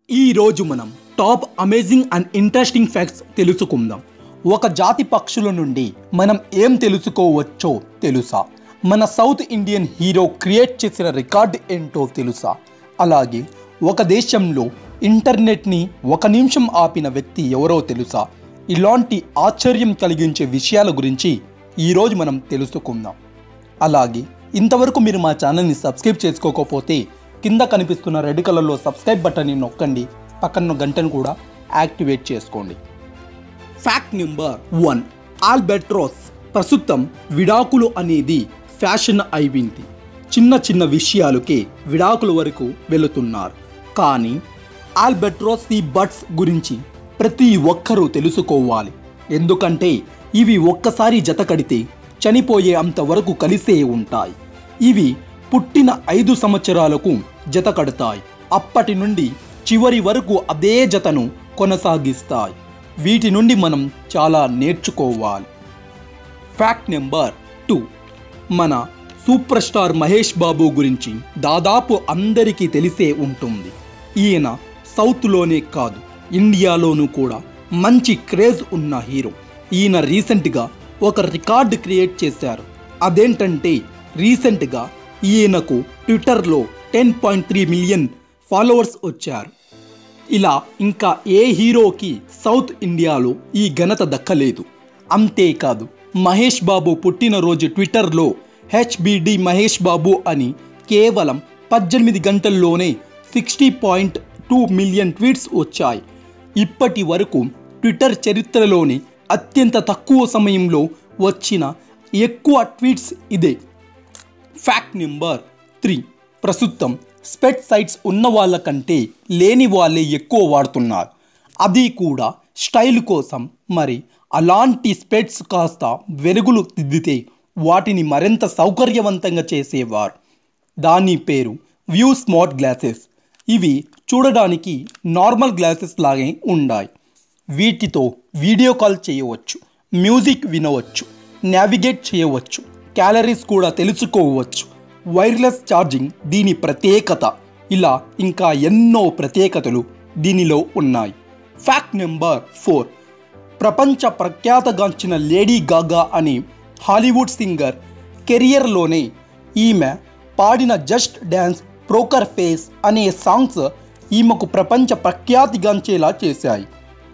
ఈ రోజు మనం top amazing and interesting facts తెలుసుకుందాం ఒక జాతి పక్షుల నుండి మనం ఏం తెలుసుకోవచ్చో తెలుసా మన సౌత్ ఇండియన్ హీరో క్రియేట్ చేసిన రికార్డ్ ఏంటో తెలుసా అలాగే ఒక దేశంలో ఇంటర్నెట్ని ఒక నిమిషం ఆపిన వ్యక్తి ఎవరో తెలుసా ఇలాంటి ఆశ్చర్యం కలిగించే విషయాల గురించి ఈరోజు మనం తెలుసుకుందాం అలాగే ఇంతవరకు మీరు మా ఛానల్ని సబ్స్క్రైబ్ చేసుకోకపోతే కింద కనిపిస్తున్న రెడ్ కలర్లో సబ్స్క్రైబ్ బటన్ని నొక్కండి పక్కన గంటను కూడా యాక్టివేట్ చేసుకోండి ఫ్యాక్ట్ నెంబర్ వన్ ఆల్బెట్రోస్ ప్రస్తుతం విడాకులు అనేది ఫ్యాషన్ అయిపోయింది చిన్న చిన్న విషయాలకే విడాకుల వరకు వెళుతున్నారు కానీ ఆల్బెట్రోస్ ఈ బర్డ్స్ గురించి ప్రతి ఒక్కరూ తెలుసుకోవాలి ఎందుకంటే ఇవి ఒక్కసారి జత కడితే చనిపోయే అంతవరకు కలిసే ఉంటాయి ఇవి పుట్టిన ఐదు సంవత్సరాలకు జత కడతాయి అప్పటి నుండి చివరి వరకు అదే జతను కొనసాగిస్తాయి వీటి నుండి మనం చాలా నేర్చుకోవాలి ఫ్యాక్ట్ నెంబర్ టూ మన సూపర్ స్టార్ మహేష్ బాబు గురించి దాదాపు అందరికీ తెలిసే ఉంటుంది ఈయన సౌత్లోనే కాదు ఇండియాలోనూ కూడా మంచి క్రేజ్ ఉన్న హీరో ఈయన రీసెంట్గా ఒక రికార్డ్ క్రియేట్ చేశారు అదేంటంటే రీసెంట్గా ఈయనకు ట్విట్టర్లో ten point three million followers వచ్చారు ఇలా ఇంకా ఏ హీరోకి సౌత్ ఇండియాలో ఈ ఘనత దక్కలేదు అంతేకాదు మహేష్ బాబు పుట్టినరోజు ట్విట్టర్లో హెచ్బిడి మహేష్ బాబు అని కేవలం పద్దెనిమిది గంటల్లోనే sixty point two million tweets వచ్చాయి ఇప్పటి వరకు ట్విట్టర్ చరిత్రలోని అత్యంత తక్కువ సమయంలో వచ్చిన ఎక్కువ ట్వీట్స్ ఇదే ఫ్యాక్ట్ నెంబర్ త్రీ ప్రస్తుతం స్పెట్ సైట్స్ ఉన్న వాళ్ళకంటే లేని వాళ్ళే ఎక్కువ వాడుతున్నారు అది కూడా స్టైల్ కోసం మరి అలాంటి స్పెట్స్ కాస్త వెలుగులు దిద్దితే వాటిని మరింత సౌకర్యవంతంగా చేసేవారు దాని పేరు వ్యూ స్మార్ట్ గ్లాసెస్ ఇవి చూడడానికి నార్మల్ గ్లాసెస్ లాగే ఉన్నాయి వీటితో వీడియో కాల్ చేయవచ్చు మ్యూజిక్ వినవచ్చు నావిగేట్ చేయవచ్చు క్యాలరీస్ కూడా తెలుసుకోవచ్చు వైర్లెస్ ఛార్జింగ్ దీని ప్రత్యేకత ఇలా ఇంకా ఎన్నో ప్రత్యేకతలు దీనిలో ఉన్నాయి ఫ్యాక్ట్ నెంబర్ ఫోర్ ప్రపంచ ప్రఖ్యాతగాంచిన లేడీ గాగా అనే హాలీవుడ్ సింగర్ కెరియర్లోనే ఈమె పాడిన జస్ట్ డ్యాన్స్ ప్రోకర్ ఫేస్ అనే సాంగ్స్ ఈమెకు ప్రపంచ ప్రఖ్యాతిగాంచేలా చేశాయి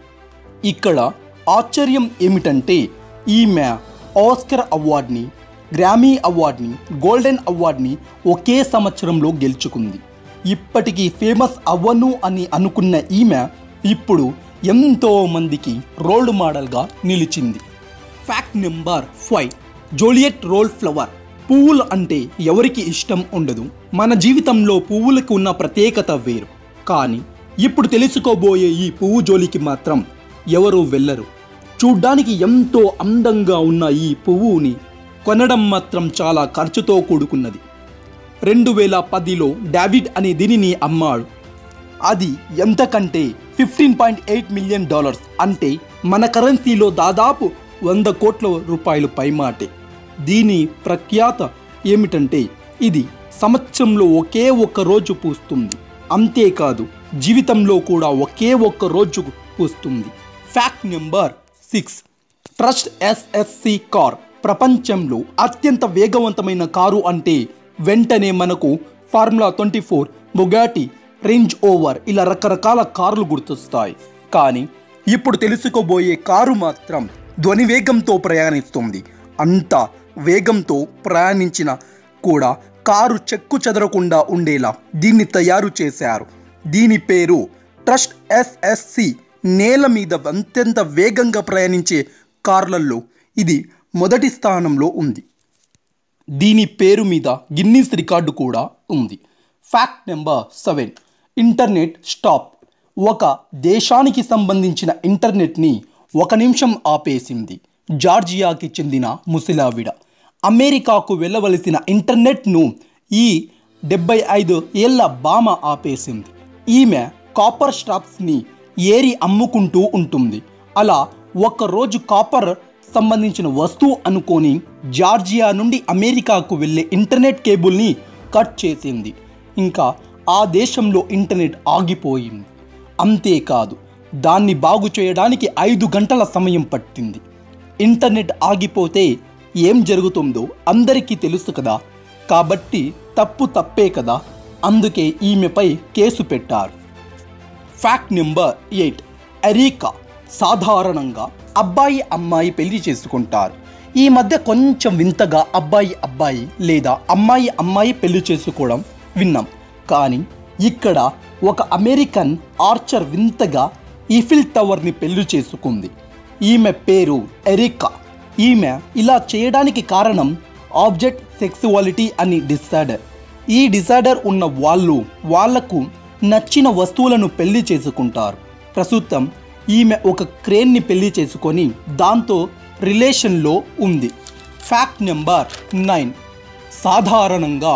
ఇక్కడ ఆశ్చర్యం ఏమిటంటే ఈమె ఆస్కర్ అవార్డ్ని గ్రామీ అవార్డ్ని గోల్డెన్ అవార్డ్ని ఒకే సంవత్సరంలో గెలుచుకుంది ఇప్పటికీ ఫేమస్ అవ్వను అని అనుకున్న ఈమె ఇప్పుడు ఎంతో మందికి రోల్ మోడల్గా నిలిచింది fact number five Juliet rose flower పువ్వులు అంటే ఎవరికి ఇష్టం ఉండదు మన జీవితంలో పువ్వులకు ఉన్న ప్రత్యేకత వేరు కానీ ఇప్పుడు తెలుసుకోబోయే ఈ పువ్వు జోలికి మాత్రం ఎవరు వెళ్ళరు చూడ్డానికి ఎంతో అందంగా ఉన్న ఈ పువ్వుని కొనడం మాత్రం చాలా ఖర్చుతో కూడుకున్నది రెండు వేల పదిలో డావిడ్ అనే దీనిని అమ్మాడు అది ఎంతకంటే fifteen point eight million dollars అంటే మన కరెన్సీలో దాదాపు వంద కోట్ల రూపాయలు పైమాటే దీని ప్రఖ్యాత ఏమిటంటే ఇది సంవత్సరంలో ఒకే ఒక్క రోజు పూస్తుంది అంతేకాదు జీవితంలో కూడా ఒకే ఒక్క రోజు పూస్తుంది fact number six thrust SSC car ప్రపంచంలో అత్యంత వేగవంతమైన కారు అంటే వెంటనే మనకు formula twenty four Bugatti Range Rover ఇలా రకరకాల కార్లు గుర్తొస్తాయి కానీ ఇప్పుడు తెలుసుకోబోయే కారు మాత్రం ధ్వని వేగంతో ప్రయాణిస్తుంది అంత వేగంతో ప్రయాణించిన కూడా కారు చెక్కు చెదరకుండా ఉండేలా దీన్ని తయారు చేశారు దీని పేరు ట్రస్ట్ ఎస్ఎస్సి నేల మీద అత్యంత వేగంగా ప్రయాణించే కార్లలో ఇది మొదటి స్థానంలో ఉంది దీని పేరు మీద గిన్నీస్ రికార్డు కూడా ఉంది fact number seven internet stop ఒక దేశానికి సంబంధించిన ఇంటర్నెట్ని ఒక నిమిషం ఆపేసింది జార్జియాకి చెందిన ముసిలావిడ అమెరికాకు వెళ్ళవలసిన ఇంటర్నెట్ను ఈ డెబ్బై ఐదు ఏళ్ల బామ ఆపేసింది ఈమె కాపర్ స్టాప్స్ని ఏరి అమ్ముకుంటూ ఉంటుంది అలా ఒక్కరోజు కాపర్ సంబంధించిన వస్తువు అనుకొని జార్జియా నుండి అమెరికాకు వెళ్ళే ఇంటర్నెట్ కేబుల్ని కట్ చేసింది ఇంకా ఆ దేశంలో ఇంటర్నెట్ ఆగిపోయింది అంతేకాదు దాన్ని బాగు చేయడానికి ఐదు గంటల సమయం పట్టింది ఇంటర్నెట్ ఆగిపోతే ఏం జరుగుతుందో అందరికీ తెలుసు కదా కాబట్టి తప్పు తప్పే కదా అందుకే ఈమెపై కేసు పెట్టారు ఫ్యాక్ట్ నెంబర్ ఎయిట్ ఎరీకా సాధారణంగా అబ్బాయి అమ్మాయి పెళ్లి చేసుకుంటారు ఈ మధ్య కొంచెం వింతగా అబ్బాయి అబ్బాయి లేదా అమ్మాయి అమ్మాయి పెళ్లి చేసుకోవడం విన్నాం కానీ ఇక్కడ ఒక అమెరికన్ ఆర్చర్ వింతగా ఈఫిల్ టవర్ని పెళ్లి చేసుకుంది ఈమె పేరు ఎరికా ఈమె ఇలా చేయడానికి కారణం ఆబ్జెక్ట్ సెక్సువాలిటీ అని డిసార్డర్ ఈ డిసార్డర్ ఉన్న వాళ్ళు వాళ్లకు నచ్చిన వస్తువులను పెళ్లి చేసుకుంటారు ప్రస్తుతం ఈమె ఒక క్రేన్ని పెళ్లి చేసుకొని దాంతో రిలేషన్లో ఉంది ఫ్యాక్ట్ నెంబర్ నైన్ సాధారణంగా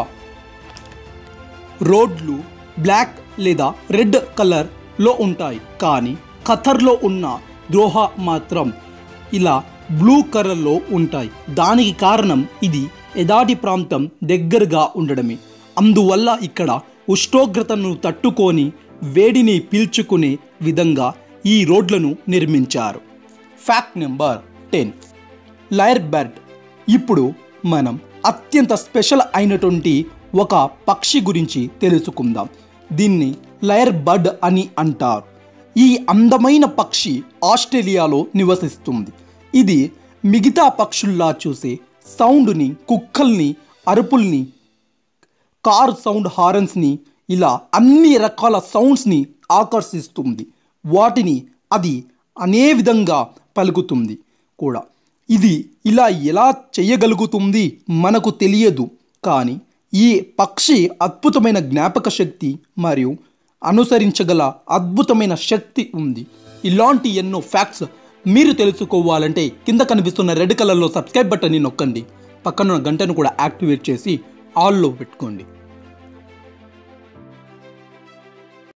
రోడ్లు బ్లాక్ లేదా రెడ్ కలర్లో ఉంటాయి కానీ ఖతర్లో ఉన్న ద్రోహ మాత్రం ఇలా బ్లూ కలర్లో ఉంటాయి దానికి కారణం ఇది ఎదాటి ప్రాంతం దగ్గరగా ఉండడమే అందువల్ల ఇక్కడ ఉష్ణోగ్రతను తట్టుకొని వేడిని పీల్చుకునే విధంగా ఈ రోడ్లను నిర్మించారు fact number ten lyrebird ఇప్పుడు మనం అత్యంత స్పెషల్ అయినటువంటి ఒక పక్షి గురించి తెలుసుకుందాం దీన్ని లయర్ బర్డ్ అని అంటారు ఈ అందమైన పక్షి ఆస్ట్రేలియాలో నివసిస్తుంది ఇది మిగతా పక్షుల్లా చూసే సౌండ్ని కుక్కల్ని అరుపుల్ని కార్ సౌండ్ హారన్స్ని ఇలా అన్ని రకాల సౌండ్స్ని ఆకర్షిస్తుంది వాటిని అది అనే విధంగా పలుకుతుంది కూడా ఇది ఇలా ఎలా చేయగలుగుతుంది మనకు తెలియదు కానీ ఈ పక్షి అద్భుతమైన జ్ఞాపక శక్తి మరియు అనుసరించగల అద్భుతమైన శక్తి ఉంది ఇలాంటి ఎన్నో ఫ్యాక్ట్స్ మీరు తెలుసుకోవాలంటే కింద కనిపిస్తున్న రెడ్ కలర్లో సబ్స్క్రైబ్ బటన్ని నొక్కండి పక్కన గంటను కూడా యాక్టివేట్ చేసి ఆల్లో పెట్టుకోండి